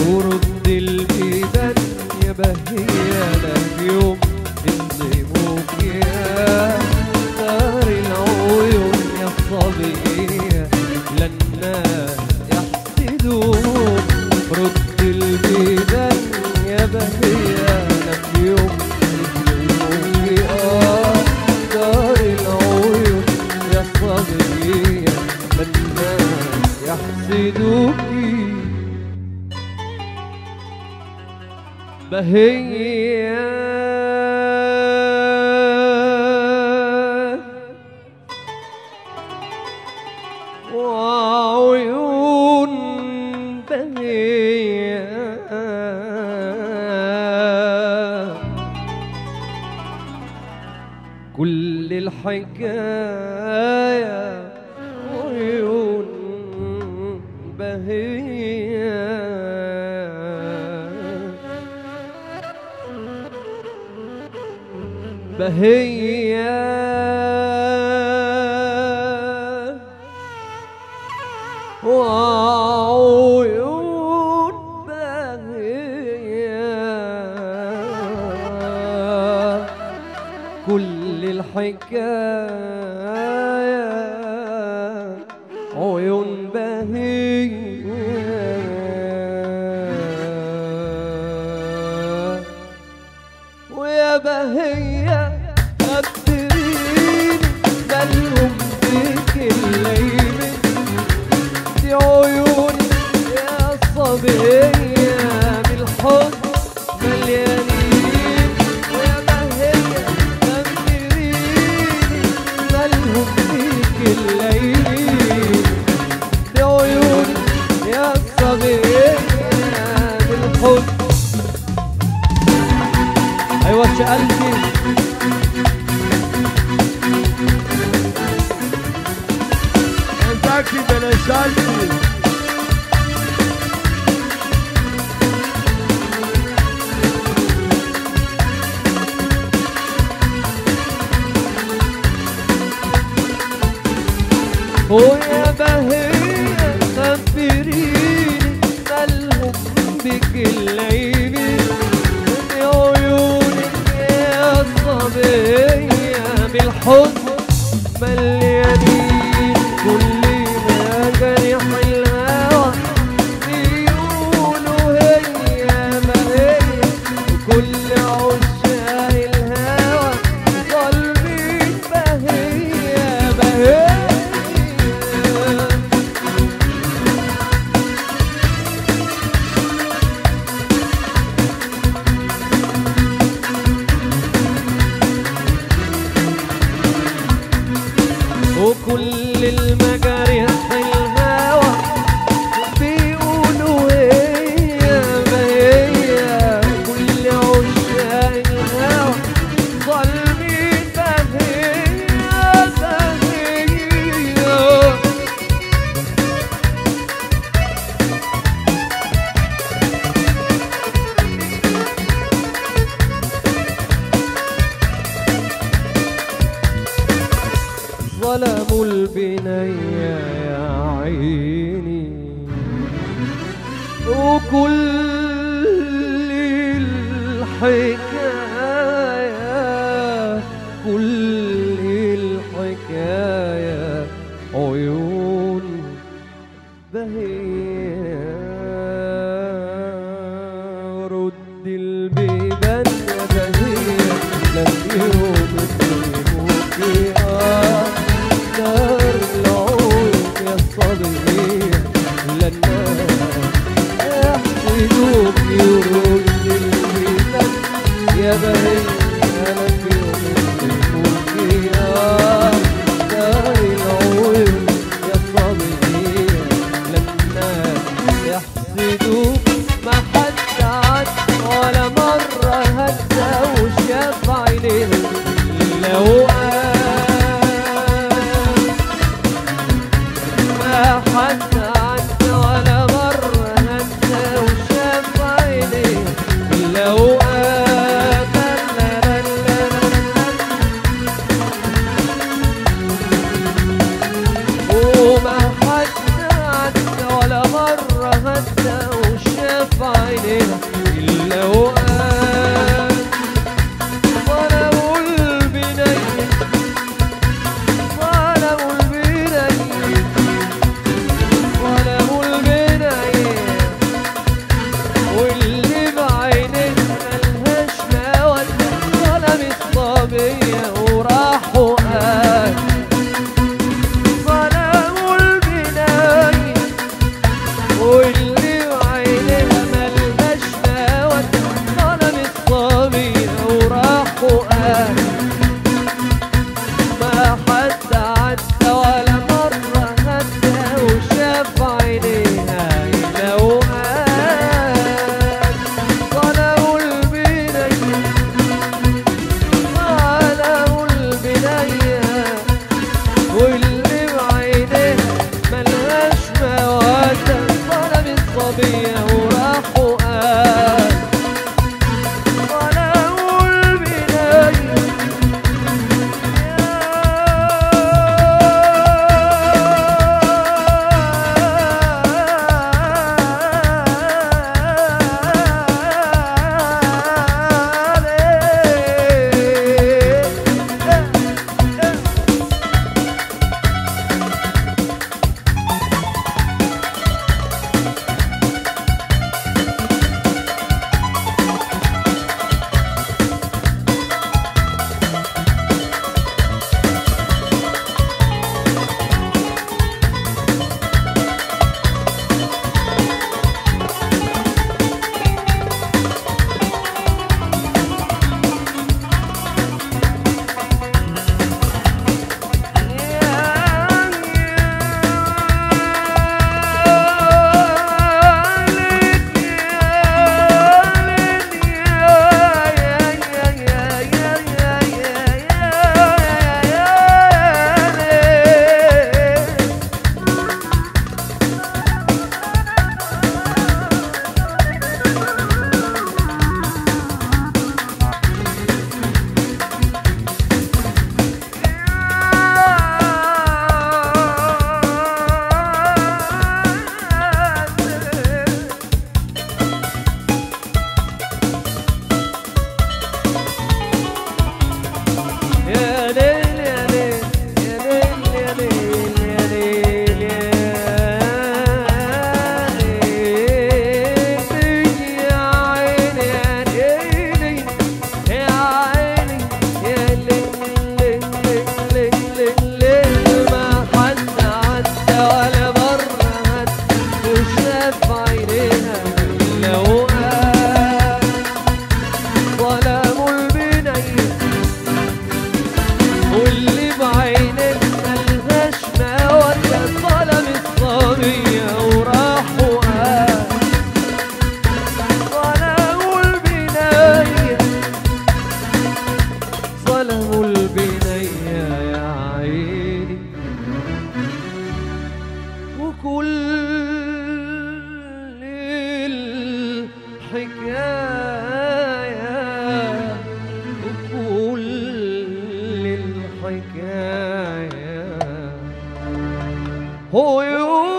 ورد البيبان يا بهيانة في يوم بنظلموك يا دار العيون يا الصبية لنا يحسدوك رد البيبان يا بهيانة في يوم بنظلموك يا دار العيون يا الصبية لنا يحسدوكي بهية وعيون بهية كل الحكاية عيون بهية بهية وعيون بهية كل الحكاية عيون بهية ويا بهية قدريني مالهم فيك الليل دي عيوني يا صبية بالحب مليانين ويا بهية قدريني مالهم فيك الليل دي عيوني يا صبية بالحب ايوه قلبي Kentucky Benesalti. ويا بهية خبريني مالهم بك الليل من عيونك يا صبية بالحب مليانين كل ما جرح الهوى بيقولوا هي ما هي وكل عشاق الهوى ظالمين بهية بهية وكل المجارح الهوى بيقولوا هي ما هي كل عشاق الهوى ظالمين بهية بهية ظلموا البنية يا عيني وكل الحكاية كل الحكاية عيون بهية رد البيبان يا بهية لم يوم يظلموك يا دار العيون يا صبية لنا يحسدوك يرد البيبان يا بهية لم يوم يظلموك يا دار العيون يا صبية لنا يحسدوك ما حد عدى ولا مرة هدى وشاف عينيهم لو قال ما حد عدى ولا مرة هدى وشاف عينيهم لو قال لا لا لا لا لا وما حد عدى ولا مرة هدى وشاف واللي بعينك ملهاش مودة ظلمت صبية وراح وقال ظلموا البناية واللي بعينها ملهاش مودة ظلمت صبية وراح وقال ما حد عدى ولا مرة هدى وشاف عينيها إلا وقال ظلموا البنية ظلموا البنية واللي بعينيها ملهاش مودة ظلم الصبية وراح وقال ظلموا البنية يا ليل يا ليل يا ليل يا ليل يا ليل يا ليل يا عيني يا ليلي يا عيني يا ليل ليل ليل ليل ليل ما حد عدى ولا مرة هدى وشاف عينيها إلا وقال ظلموا البنيه واللي بعينك ملهاش مودة ظلم الصبية وراح وقال ظلموا البناية ظلموا البناية يا عيني وكل الحكاية وكل الحكاية هو يوم